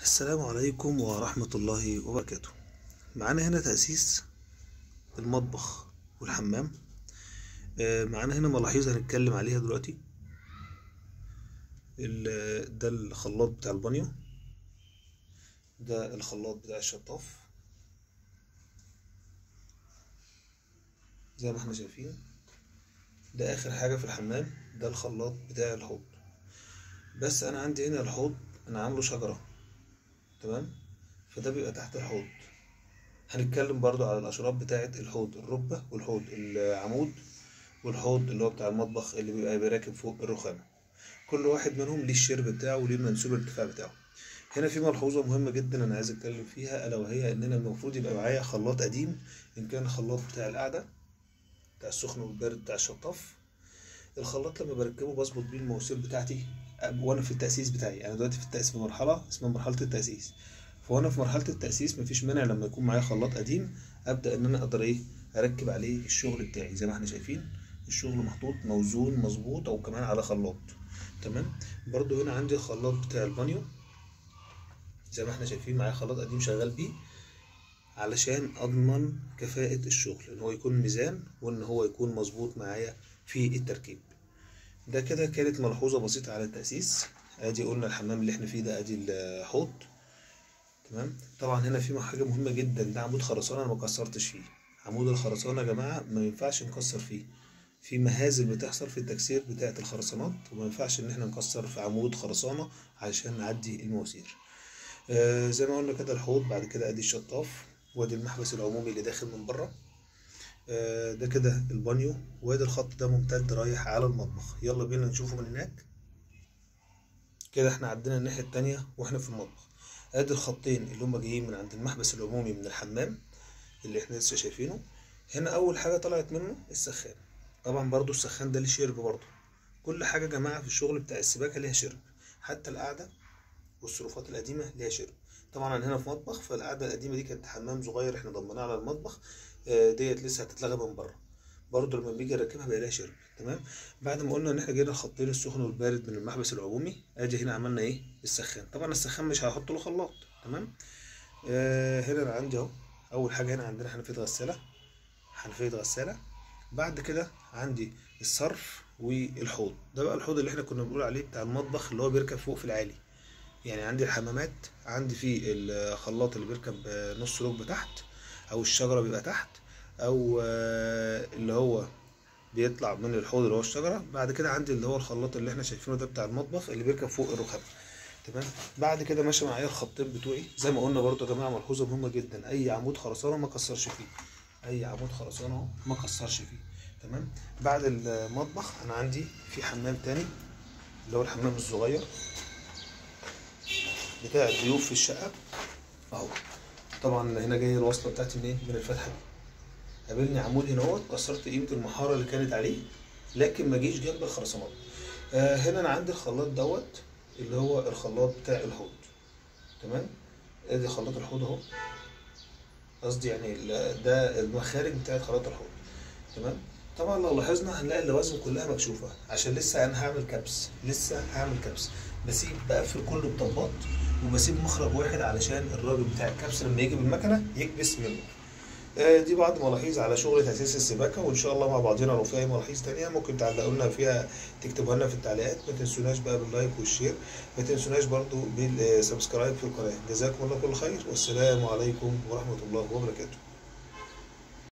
السلام عليكم ورحمة الله وبركاته معانا هنا تأسيس المطبخ والحمام آه، معانا هنا ملاحظ هنتكلم عليها دلوقتي ال- ده الخلاط بتاع البانيو ده الخلاط بتاع الشطاف زي ما احنا شايفين ده آخر حاجة في الحمام ده الخلاط بتاع الحوض بس أنا عندي هنا الحوض أنا عامله شجرة تمام فده بيبقى تحت الحوض هنتكلم برضو على الأشراف بتاعة الحوض الركبة والحوض العمود والحوض اللي هو بتاع المطبخ اللي بيبقى راكب فوق الرخامة كل واحد منهم ليه الشرب بتاعه وليه منسوب الارتفاع بتاعه هنا في ملحوظة مهمة جدا أنا عايز أتكلم فيها ألا وهي إن أنا المفروض يبقى معايا خلاط قديم إن كان الخلاط بتاع القعدة بتاع السخن والبارد بتاع الشطاف الخلاط لما بركبه بظبط بيه المواسير بتاعتي وانا في التأسيس بتاعي انا دلوقتي في التأسيس في مرحلة اسمها مرحلة التأسيس فوانا في مرحلة التأسيس مفيش مانع لما يكون معايا خلاط قديم ابدأ ان انا اقدر ايه اركب عليه الشغل بتاعي زي ما احنا شايفين الشغل محطوط موزون مظبوط او كمان على خلاط تمام برضو هنا عندي الخلاط بتاع البانيو زي ما احنا شايفين معايا خلاط قديم شغال بيه علشان اضمن كفاءة الشغل ان هو يكون ميزان وان هو يكون مظبوط معايا في التركيب ده كده كانت ملحوظة بسيطة على التأسيس ادي قلنا الحمام اللي احنا فيه ده ادي الحوض تمام طبعا هنا في حاجة مهمة جدا ده عمود خرسانة انا ما كسرتش فيه عمود الخرسانة يا جماعة ما ينفعش نكسر فيه في مهازل بتحصل في التكسير بتاعة الخرسانات وما ينفعش ان احنا نكسر في عمود خرسانة علشان نعدي المواسير آه زي ما قلنا كده الحوض بعد كده ادي الشطاف وادي المحبس العمومي اللي داخل من بره آه، ده كده البانيو وادي الخط ده ممتد رايح على المطبخ يلا بينا نشوفه من هناك كده احنا عدينا الناحية التانية واحنا في المطبخ ادي الخطين اللي هما جايين من عند المحبس العمومي من الحمام اللي احنا لسه شايفينه هنا اول حاجة طلعت منه السخان طبعا برضو السخان ده ليه شرب برضو كل حاجة يا جماعة في الشغل بتاع السباكة ليها شرب حتى القعدة والصروفات القديمة ليها شرب طبعا أنا هنا في مطبخ فالقعدة القديمة دي كانت حمام صغير احنا ضمناه على المطبخ آه، ديت لسه هتتلغى من بره برضه لما بيجي يركبها بيلاقي شرب تمام بعد ما قلنا ان احنا جينا الخطين السخن والبارد من المحبس العمومي ادي هنا عملنا ايه السخان طبعا السخان مش هحط له خلاط تمام آه هنا انا عندي اهو اول حاجه هنا عندنا حنفيه غساله حنفيه غساله بعد كده عندي الصرف والحوض ده بقى الحوض اللي احنا كنا بنقول عليه بتاع المطبخ اللي هو بيركب فوق في العالي يعني عندي الحمامات عندي فيه الخلاط اللي بيركب آه، نص ركبة تحت او الشجرة بيبقى تحت او آه، اللي هو بيطلع من الحوض اللي هو الشجرة بعد كده عندي اللي هو الخلاط اللي احنا شايفينه ده بتاع المطبخ اللي بيركب فوق الرخام تمام بعد كده ماشي معايا الخطين بتوعي زي ما قلنا برضو يا جماعة ملحوظة مهمة جدا اي عمود خرسانة ما كسرش فيه اي عمود خرسانة اهو ما كسرش فيه تمام بعد المطبخ انا عندي في حمام تاني اللي هو الحمام الصغير بتاع الضيوف في الشقة اهو طبعا هنا جايه الوصله بتاعتي منين من الفتحه دي قابلني عمود هنا اهوت كسرت قيمه المحاره اللي كانت عليه لكن ما جيش جنب الخرسانات آه هنا انا عندي الخلاط دوت اللي هو الخلاط بتاع الحوض تمام ادي خلاط الحوض اهو قصدي يعني ال- ده المخارج بتاعت خلاط الحوض تمام طبعا لو لاحظنا هنلاقي اللوازم كلها مكشوفه عشان لسه انا هعمل كبس لسه هعمل كبس بسيب بقفل كل بطبات وبسيب مخرج واحد علشان الراجل بتاع الكبس لما يجي بالمكنه يكبس منه آه، دي بعض ملاحظ على شغل تأسيس السباكة وإن شاء الله مع بعضنا لو في أي ملاحظ تانية ممكن تعلقوا لنا فيها تكتبوها لنا في التعليقات ما تنسوناش بقى باللايك والشير ما تنسوناش برضو بالسبسكرايب في القناة جزاكم الله كل خير والسلام عليكم ورحمة الله وبركاته